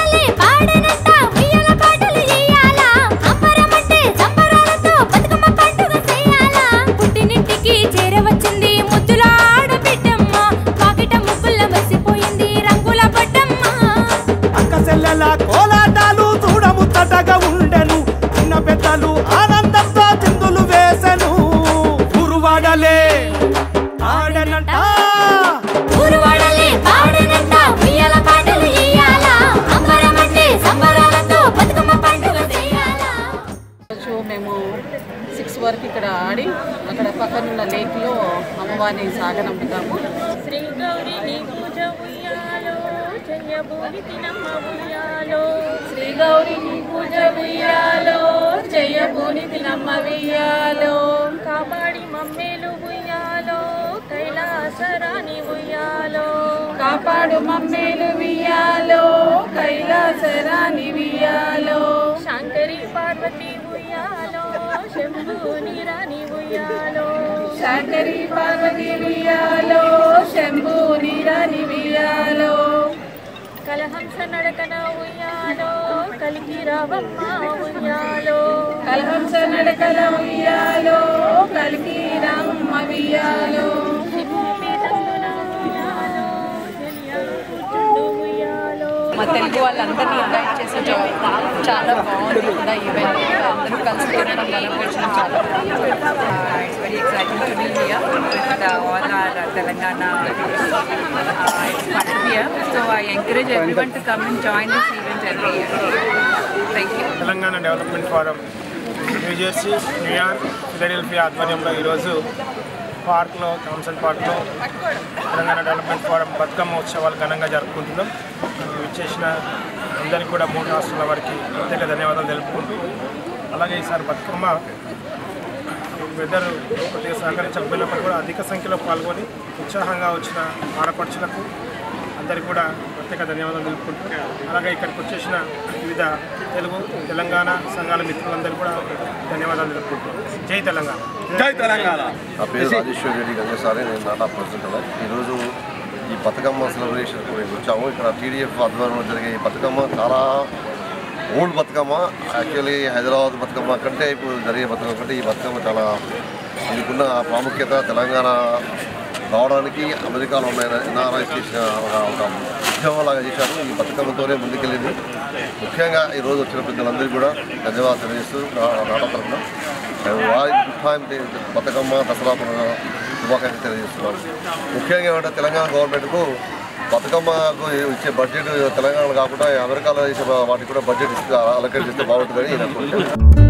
ఊరువాడలే పాడనంట ఉయ్యాల పాటలు ఎయ్యాలా అంబరమంటే సంబరాలతో బతుకమ్మ పండుగ చేయాలా పుట్టినింటికి చేరవచ్చింది ముద్దుల ఆడబిడ్డమ్మ వాకిట ముగ్గుల మసిపోయింది రంగుల పడ్డమ్మ అక్క చెల్లెల కోలాటాలు చూడముచ్చటగా ఉండెను చిన్న పెద్దలు ఆనందంతో చిందులు వేసెను ఊరువాడలే ఆడనంట ఊరువాడలే పాడనంట ఉయ్యాల పాటలు ఎయ్యాలా అంబరమంటే సంబరాలతో బతుకమ్మ పండుగ చేయాలా రోజు మేము సిక్స్ వరకు ఇక్కడ ఆడి అక్కడ పక్కనున్న లేక్లో అమ్మవారిని సాగనంపుతాము శ్రీ గౌరి నీ పూజ ఉయ్యాలో చెయ్యబోని తినమ్మ ఉయ్యాలో శ్రీ గౌరి నీ పూజ ఉయ్యాలో చెయ్యబోని తినమ్మ ఉయ్యాలో కాపాడి మమ్మేలు ఉయ్యాలో కైలాసరాని ఉయ్యాలో కాపాడు మమ్మేలు ఉయ్యాలో కైలాసరాని ఉయ్యాలో శంకరి పార్వతి ఉయ్యాలో శంభుని రాణి ఉయ్యాలో శంకరి పార్వతి ఉయ్యాలో శంభుని రాణి ఉయ్యాలో కలహంస నడకన ఉయ్యాలో కలికి రావమ్మ ఉయ్యాలో కలహంస నడకన ఉయ్యాలో కలికి రావమ్మ ఉయ్యాలో భూమి తందున ఉయ్యాలో తెలియలు కూర్చుండు ఉయ్యాలో మా తెలుగు వాళ్ళందరినీ ఇన్వైట్ చేసి చాలా బాగుంది కూడా ఈవెంట్ అందరూ కలిసి తినడం సెలబ్రేషన్ చాలా Uh, it's very exciting to be here with uh, all our uh, Telangana. Uh, it's fun to be here. So I encourage everyone to come and join this event every year. Thank you. Telangana development forum New Jersey New York Philadelphia ఆధ్వర్యంలో ఈరోజు పార్క్లో Thomson పార్క్లో Telangana development forum Bathukamma ఉత్సవాలు ఘనంగా జరుపుకుంటున్నాం ఇచ్చేసిన అందరికీ కూడా మూడు రాష్ట్రాల వారికి ప్రత్యేక ధన్యవాదాలు తెలుపుకుంటూ అలాగే ఈసారి బతుకమ్మ వెదర్ కొద్దిగా సహకరించకపోయినప్పుడు కూడా అధిక సంఖ్యలో పాల్గొని ఉత్సాహంగా వచ్చిన ఆడపడుచులకు అందరికీ కూడా ప్రత్యేక ధన్యవాదాలు తెలుపుకుంటూ అలాగే ఇక్కడికి వచ్చేసిన వివిధ తెలుగు తెలంగాణ సంఘాల మిత్రులందరికీ కూడా ధన్యవాదాలు తెలుపుకుంటున్నాం జై తెలంగాణ జై తెలంగాణ నా పేరు రాజేశ్వర రెడ్డి గంగసారి నేను నాటా ప్రెసిడెంట్ ఈరోజు ఈ బతుకమ్మ సెలబ్రేషన్ మేము వచ్చాము ఇక్కడ టీడీఎఫ్ ఆధ్వర్యంలో జరిగే ఈ బతుకమ్మ చాలా ఓల్డ్ బతుకమ్మ యాక్చువల్లీ హైదరాబాద్ బతుకమ్మ కంటే ఇప్పుడు జరిగే బతుకమ్మ కంటే ఈ బతుకమ్మ చాలా దీనికున్న ప్రాముఖ్యత తెలంగాణ రావడానికి అమెరికాలో ఉన్న ఎన్ఆర్ఐస్ చేసిన ఒక ఒక ఉద్యమంలాగా చేశారు ఈ బతుకమ్మతోనే ముందుకెళ్ళింది ముఖ్యంగా ఈరోజు వచ్చిన పెద్దలందరికీ కూడా ధన్యవాదాలు తెలియజేస్తూ నా- నాటా తరఫున వారి టైం బతుకమ్మ దసరా పండుగ శుభాకాంక్షలు తెలియజేస్తున్నాను ముఖ్యంగా ఏమంటే తెలంగాణ గవర్నమెంట్కు బతుకమ్మకు ఇచ్చే బడ్జెట్ తెలంగాణలో కాకుండా అమెరికాలో చేసే వాటికి కూడా బడ్జెట్ ఇస్తే అలకేట్ చేస్తే బాగుంటుందని నేను అనుకుంటున్నాను